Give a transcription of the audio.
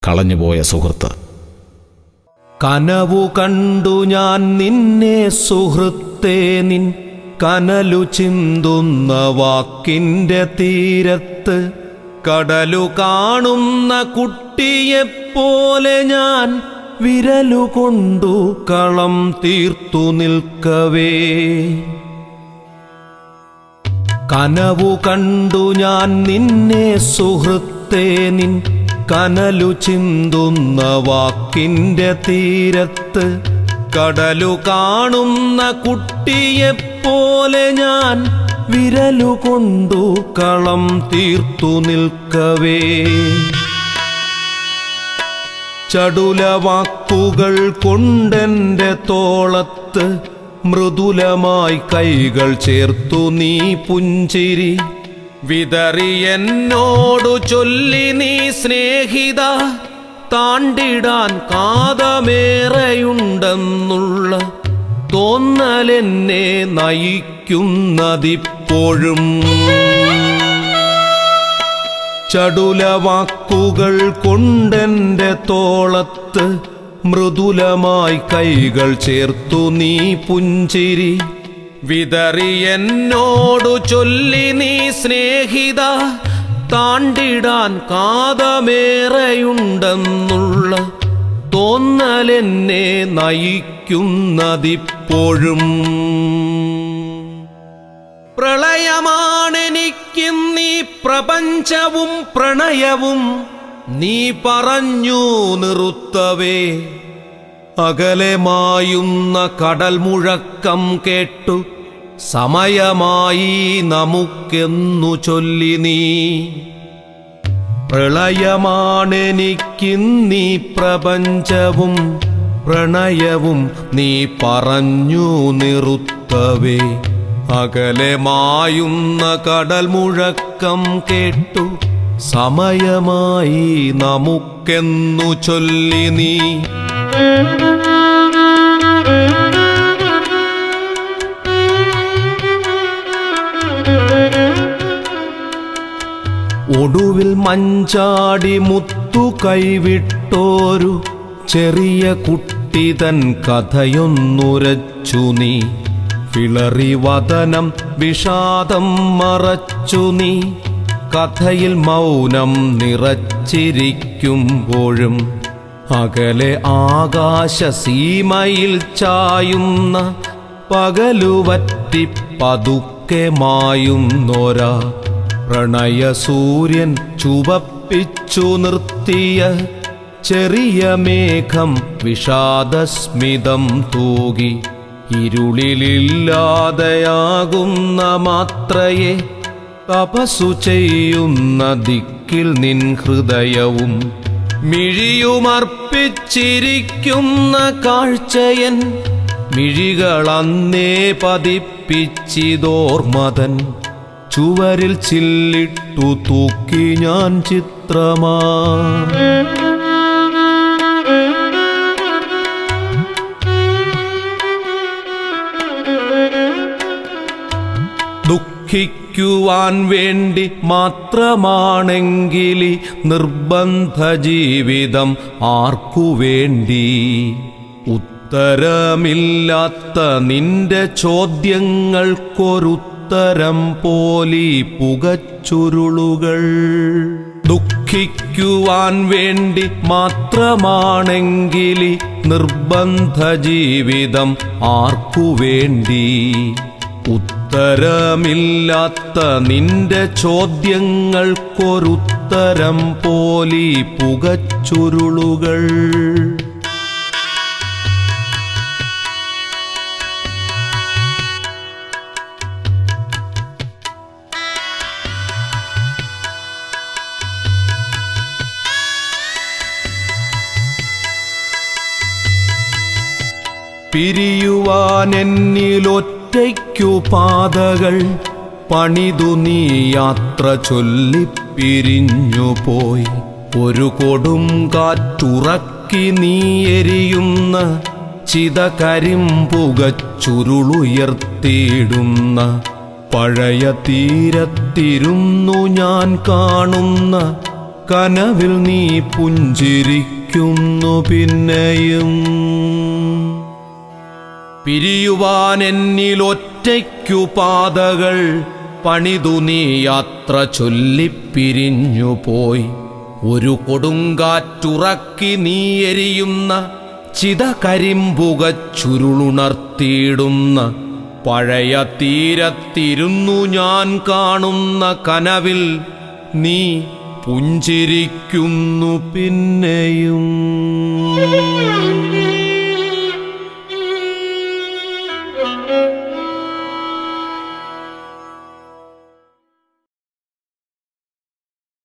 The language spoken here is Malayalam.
കളഞ്ഞുപോയ സുഹൃത്ത് കനവു കണ്ടു ഞാൻ നിന്നെ സുഹൃത്തേ നിൻ കനലു ചിന്തുന്ന വാക്കിന്റെ തീരത്ത് കടലു കാണുന്ന കുട്ടിയെപ്പോലെ ഞാൻ വിരലു കൊണ്ടു കളം തീർത്തു നിൽക്കവേ കനവു കണ്ടു ഞാൻ നിന്നെ സുഹൃത്തേ നിൻ കനലു ചിന്തുന്ന വാക്കിന്റെ തീരത്ത് കടലു കാണുന്ന കുട്ടിയെപ്പോലെ ഞാൻ വിരലു കൊണ്ടു കളം തീർത്തു നിൽക്കവേ ചടുല വാക്കുകൾ കൊണ്ടെന്റെ തോളത്ത് മൃദുലമായി കൈകൾ ചേർത്തു നീ പുഞ്ചിരി വിതറി എന്നോടു ചൊല്ലി നീ സ്നേഹിത താണ്ടിടാൻ കാതമേറെയുണ്ടെന്നുള്ള തോന്നലെന്നെ നയിക്കുന്നതിപ്പോഴും ചടുല വാക്കുകൾ കൊണ്ടെന്റെ തോളത്ത് മൃദുലമായി കൈകൾ ചേർത്തു നീ പുഞ്ചിരി വിതറി എന്നോടു ചൊല്ലി നീ സ്നേഹിത താണ്ടിടാൻ കാതമേറെയുണ്ടെന്നുള്ള തോന്നലെന്നെ നയിക്കുന്നതിപ്പോഴും പ്രളയമാണെനിക്കിന്നീ പ്രപഞ്ചവും പ്രണയവും നീ പറഞ്ഞു നിറുത്തവേ അകലെ മായുന്ന കടൽ മുഴക്കം കേട്ടു സമയമായി നമുക്കെന്നു ചൊല്ലി നീ പ്രളയമാണെനിക്കിന്നീ പ്രപഞ്ചവും പ്രണയവും നീ പറഞ്ഞു നിറുത്തവേ അകലെ മായുന്ന കടൽ മുഴക്കം കേട്ടു സമയമായി നമുക്കെന്നു ചൊല്ലി നീ ഒടുവിൽ മഞ്ചാടി മുത്തു കൈവിട്ടോരു ചെറിയ കുട്ടിതൻ കഥയൊന്നുരച്ചു നീ വിളറി വദനം വിഷാദം മറച്ചു നീ കഥയിൽ മൗനം നിറച്ചിരിക്കുമ്പോഴും അകലെ ആകാശസീമയിൽ ചായുന്ന പകലുവറ്റി പതുക്കെ മായുന്നോരാ പ്രണയസൂര്യൻ ചുവപ്പിച്ചു നിർത്തിയ ചെറിയ മേഘം വിഷാദസ്മിതം തൂകി ഇരുളിലില്ലാതെയാകുന്ന മാത്രയെ തപസ്സു ചെയ്യുന്ന ദിക്കിൽ നിൻ ഹൃദയവും മിഴിയുമർപ്പിച്ചിരിക്കുന്ന കാഴ്ചയൻ മിഴികളന്നേ പതിപ്പിച്ചിതോർമതൻ ചുവരിൽ ചില്ലിട്ടു തൂക്കി ഞാൻ ചിത്രമാ ദുഃഖിക്കുവാൻ വേണ്ടി മാത്രമാണെങ്കിലി നിർബന്ധ ജീവിതം ആർക്കു വേണ്ടി ഉത്തരമില്ലാത്ത നിന്റെ ചോദ്യങ്ങൾക്കൊരുത്തരം പോലി പുകച്ചുരുളുകൾ ദുഃഖിക്കുവാൻ വേണ്ടി മാത്രമാണെങ്കിലി നിർബന്ധ ജീവിതം ആർക്കു വേണ്ടി ഉത്തരമില്ലാത്ത നിന്റെ ചോദ്യങ്ങൾക്കൊരുത്തരം പോലി പുകച്ചുരുളുകൾ പിരിയുവാൻ എന്നിലൊറ്റയ്ക്കു പാതകൾ പണിതു നീ യാത്ര ചൊല്ലി പിരിഞ്ഞുപോയി ഒരു കൊടും കാറ്റുറക്കി നീ എരിയുന്ന ചിത കരിമ്പുകച്ചുരുളുയർത്തിയിടുന്ന പഴയ തീരത്തിരുന്നു ഞാൻ കാണുന്ന കനവിൽ നീ പുഞ്ചിരിക്കുന്നു പിന്നെയും പിരിയുവാൻ എന്നിലൊറ്റയ്ക്കു പാതകൾ പണിതു നീ യാത്ര ചൊല്ലിപ്പിരിഞ്ഞു പോയി ഒരു കൊടുങ്കാറ്റുറക്കി നീ എരിയുന്ന ചിത കരിമ്പുക ചുരുളുണർത്തിയിടുന്ന പഴയ തീരത്തിരുന്നു ഞാൻ കാണുന്ന കനവിൽ നീ പുഞ്ചിരിക്കുന്നു പിന്നെയും